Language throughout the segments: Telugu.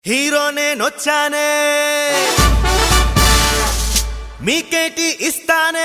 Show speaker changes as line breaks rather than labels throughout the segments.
హీరో నేనొచ్చానే మీకేటి ఇస్తానే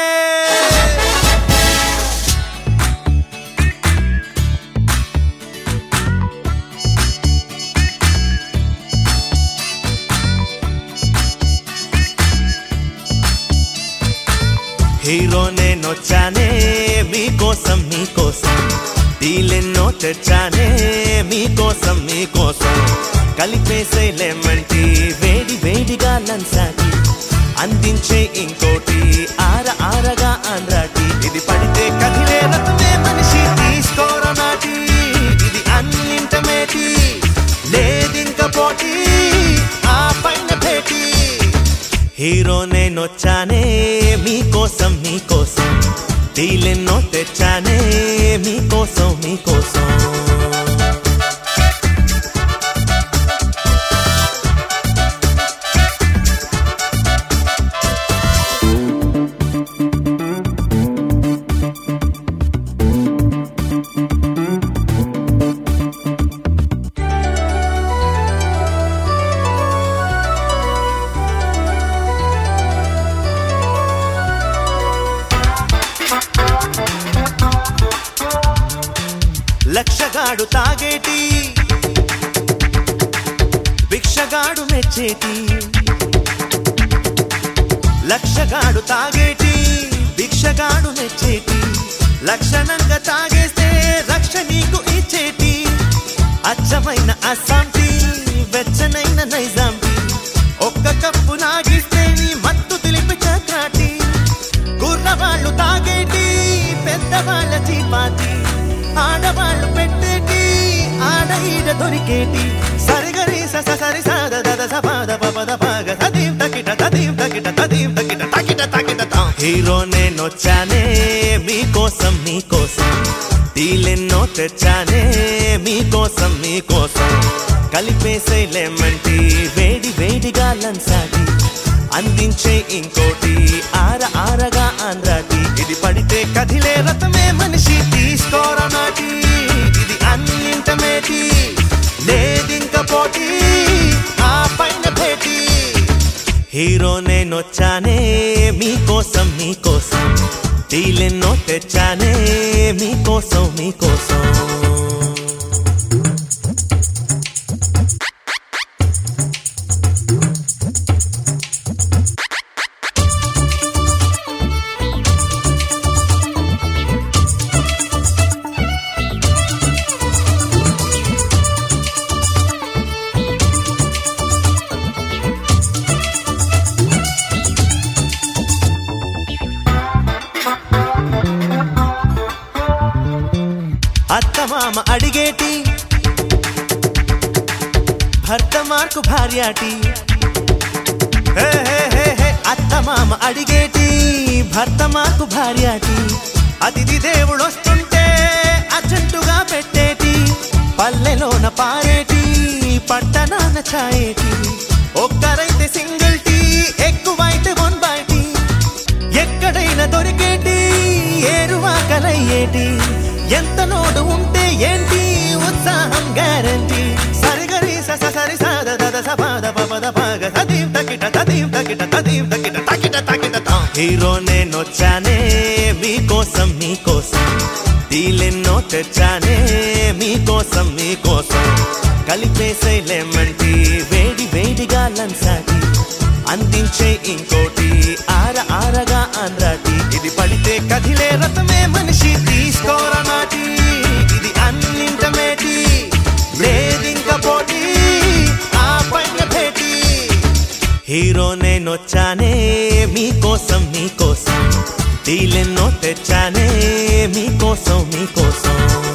హీరో నేనొచ్చానే మీకోసం మీకోసం డీలెన్నో తెచ్చానే మీకోసం మీకోసం కలిపేసే లెమన్ టీ వేడి వేడిగా లంచాటి అందించే ఇంకోటి ఆర ఆరగా ఆంధ్రాటి ఇది పడితే కదిలే రకమే మనిషి తీసుకోరా నాటి ఇది అన్నింటమేటి లేదింక పోటీ ఆ పైన భేటీ హీరో నేనొచ్చానే మీకోసం మీకోసం డీలెన్నో తెచ్చానే మీకోసం మీకోసం లక్షగాడు తాగేటి భిక్షగాడు మెచ్చేటి లక్షగాడు తాగేటి భిక్షగాడు మెచ్చేటి లక్షణంగా తాగేస్తే రక్ష నీకు ఇచ్చేటి అచ్చమైన అస్సాంటి వెచ్చనైన నైజాంటి ఒక్క కప్పు నాగిస్తే నీ మత్తు తెలిపి చక్రాటి గుర్రవాళ్ళు తాగేటి పెద్దవాళ్ళ చీపాటి ఆడవాళ్ళు పెట్టేటి ఆడ ఈడ దొరికేటి సరిగరి స సరి సాద దద సపాద పపద పాగ తదీం తకిట తదీం తకిట తదీం తకిట తకిట తకిట తాం హీరో నేనొచ్చానే మీకోసం మీకోసం డీలెన్నో తెచ్చానే మీకోసం మీకోసం కలిపేసే లెమన్ టీ వేడి వేడిగా లంచాటి అందించే ఇంకోటి ఆర ఆరగా ఆంధ్రాటి ఇది పడితే కదిలే రథమే మనిషి తీసుకోరా నాటి ఇది అన్నింటమేటి లేదింక పోటీ ఆ పైన భేటీ హీరో నేనొచ్చానే మీకోసం మీకోసం డీలెన్నో తెచ్చానే మీకోసం మీకోసం అత్తమామ అడిగేటి భర్త మార్కు భార్యాటి హే హే హే హే అత్తమామ అడిగేటి భర్త మార్కు భార్యాటి అతిథి దేవుడొస్తుంటే అర్జెంటుగా పెట్టేటి పల్లెలోన పారేటి పట్టణాన ఛాయేటి ఒక్కరైతే సింగిల్ టీ ఎక్కువైతే వన్ బై టీ ఎక్కడైనా దొరికేటి ఏరువాకలయ్యేటి ఎంత నోడు ఉంటే ఏంటి ఉత్సాహం గ్యారంటీ సరిగరి స స సరి సాద దద సపాద పపద పాగ తదీం తకిట తదీం తకిట తదీం తకిట తకిట తకిట తాం హీరో నేనొచ్చానే మీకోసం మీకోసం డీలెన్నో తెచ్చానే మీకోసం మీకోసం కలిపేసే లెమన్ టీ వేడి వేడిగా లంచాటి అందించే ఇంకోటి ఆర ఆరగా ఆంధ్రాటి ఇది పడితే కదిలే రథమే మనిషి తీసుకోరా నాటి ఇది అన్నింటమేటి లేదింక పోటీ ఆ పైన భేటీ హీరో నేనొచ్చానే మీకోసం మీకోసం డీలెన్నో తెచ్చానే మీకోసం మీకోసం